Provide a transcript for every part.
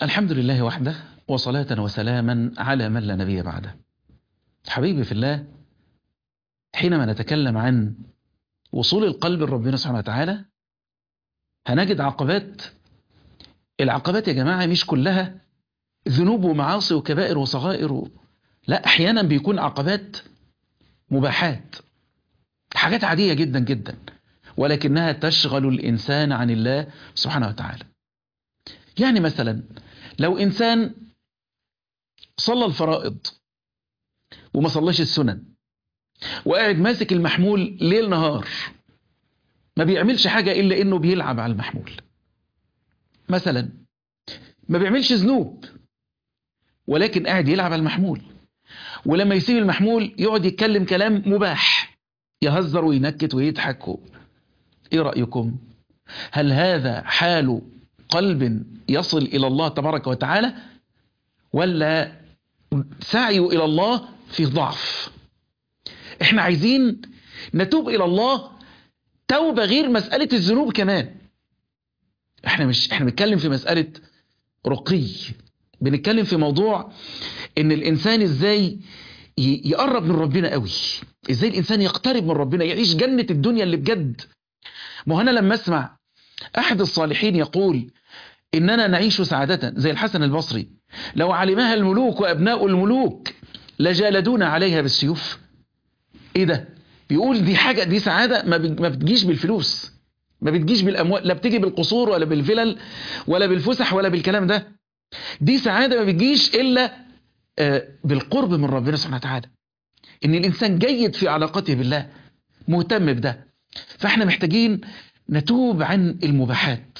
الحمد لله وحده وصلاة وسلاما على من لا نبي بعده حبيبي في الله حينما نتكلم عن وصول القلب لربنا سبحانه وتعالى هنجد عقبات العقبات يا جماعة مش كلها ذنوب ومعاصي وكبائر وصغائر و... لا أحيانا بيكون عقبات مباحات حاجات عادية جدا جدا ولكنها تشغل الإنسان عن الله سبحانه وتعالى يعني مثلا لو إنسان صلى الفرائض وما صلاش السنن وقاعد ماسك المحمول ليل نهار ما بيعملش حاجة إلا إنه بيلعب على المحمول مثلا ما بيعملش ذنوب ولكن قاعد يلعب على المحمول ولما يسيب المحمول يقعد يتكلم كلام مباح يهزر وينكت ويضحك و... ايه رأيكم هل هذا حال قلب يصل إلى الله تبارك وتعالى ولا سعي إلى الله في ضعف احنا عايزين نتوب إلى الله توبة غير مسألة الذنوب كمان احنا مش احنا بنتكلم في مسألة رقي بنتكلم في موضوع ان الانسان ازاي يقرب من ربنا قوي ازاي الانسان يقترب من ربنا يعيش جنة الدنيا اللي بجد ما انا لما اسمع احد الصالحين يقول اننا نعيش سعادة زي الحسن البصري لو علمها الملوك وابناء الملوك لجالدونا عليها بالسيوف ايه ده بيقول دي حاجة دي سعادة ما بتجيش بالفلوس ما بتجيش بالاموال لا بتيجي بالقصور ولا بالفلل ولا بالفسح ولا بالكلام ده دي سعادة ما بتجيش الا بالقرب من ربنا سبحانه وتعالى ان الانسان جيد في علاقته بالله مهتم بده فاحنا محتاجين نتوب عن المباحات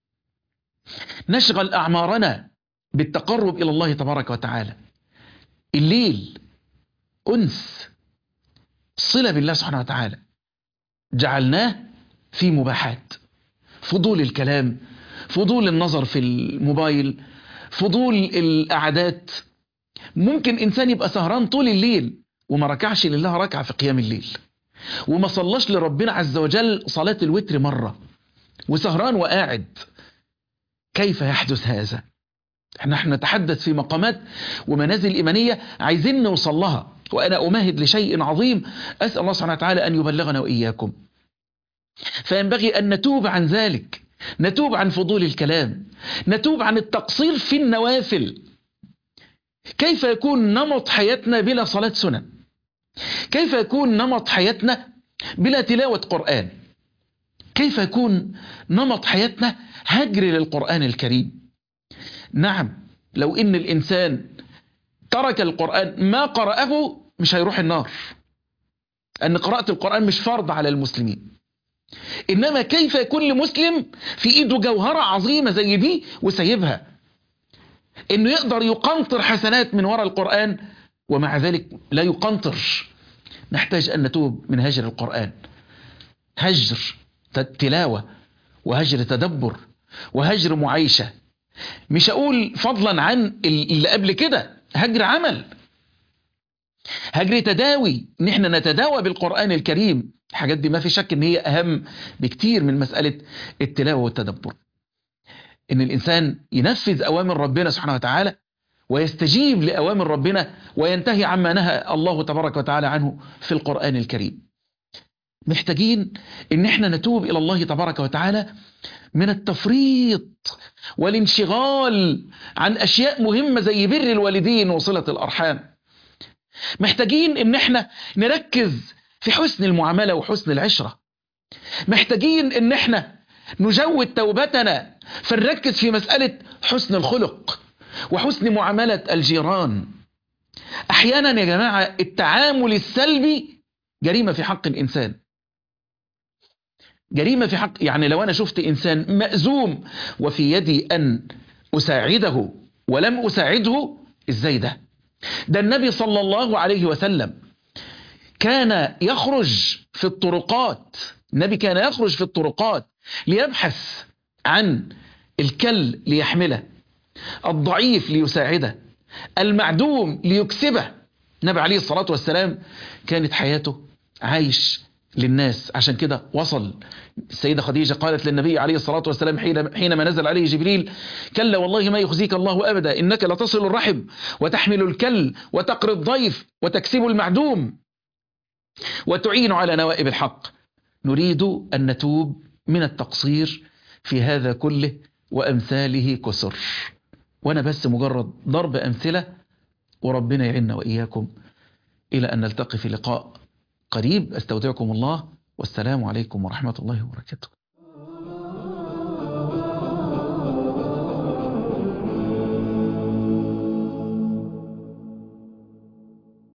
نشغل اعمارنا بالتقرب الى الله تبارك وتعالى الليل انس صلة بالله سبحانه وتعالى جعلناه في مباحات فضول الكلام فضول النظر في الموبايل فضول القعدات ممكن انسان يبقى سهران طول الليل وما ركعش لله ركعة في قيام الليل وما صلاش لربنا عز وجل صلاة الوتر مرة وسهران وقاعد كيف يحدث هذا احنا احنا نتحدث في مقامات ومنازل إيمانية عايزين نوصل لها وأنا أمهد لشيء عظيم أسأل الله سبحانه وتعالى أن يبلغنا وإياكم فينبغي أن نتوب عن ذلك نتوب عن فضول الكلام نتوب عن التقصير في النوافل كيف يكون نمط حياتنا بلا صلاة سنن كيف يكون نمط حياتنا بلا تلاوة قرآن كيف يكون نمط حياتنا هجر للقرآن الكريم نعم لو إن الإنسان ترك القرآن ما قرأه مش هيروح النار أن قراءة القرآن مش فرض على المسلمين إنما كيف يكون لمسلم في إيده جوهرة عظيمة زي دي وسيبها إنه يقدر يقنطر حسنات من وراء القرآن ومع ذلك لا يقنطر نحتاج أن نتوب من هجر القرآن هجر تلاوة وهجر تدبر وهجر معايشة مش أقول فضلا عن اللي قبل كده هجر عمل هجر تداوي ان احنا نتداوى بالقرآن الكريم الحاجات دي ما في شك ان هي اهم بكتير من مسألة التلاوة والتدبر ان الانسان ينفذ اوامر ربنا سبحانه وتعالى ويستجيب لأوامر ربنا وينتهي عما نهى الله تبارك وتعالى عنه في القرآن الكريم محتاجين ان احنا نتوب الى الله تبارك وتعالى من التفريط والانشغال عن اشياء مهمة زي بر الوالدين وصلة الارحام محتاجين ان احنا نركز في حسن المعاملة وحسن العشرة محتاجين ان احنا نجود توبتنا فنركز في مسألة حسن الخلق وحسن معاملة الجيران احيانا يا جماعة التعامل السلبي جريمة في حق الانسان جريمة في حق يعني لو انا شفت انسان مأزوم وفي يدي ان اساعده ولم اساعده ازاي ده ده النبي صلى الله عليه وسلم كان يخرج في الطرقات النبي كان يخرج في الطرقات ليبحث عن الكل ليحمله الضعيف ليساعده المعدوم ليكسبه النبي عليه الصلاة والسلام كانت حياته عايش للناس عشان كده وصل السيدة خديجة قالت للنبي عليه الصلاة والسلام حين حينما نزل عليه جبريل كلا والله ما يخزيك الله أبدا إنك لتصل الرحم وتحمل الكل وتقري الضيف وتكسب المعدوم وتعين على نوائب الحق نريد أن نتوب من التقصير في هذا كله وأمثاله كسر وأنا بس مجرد ضرب أمثلة وربنا يعيننا وإياكم إلى أن نلتقي في لقاء قريب أستودعكم الله والسلام عليكم ورحمة الله وبركاته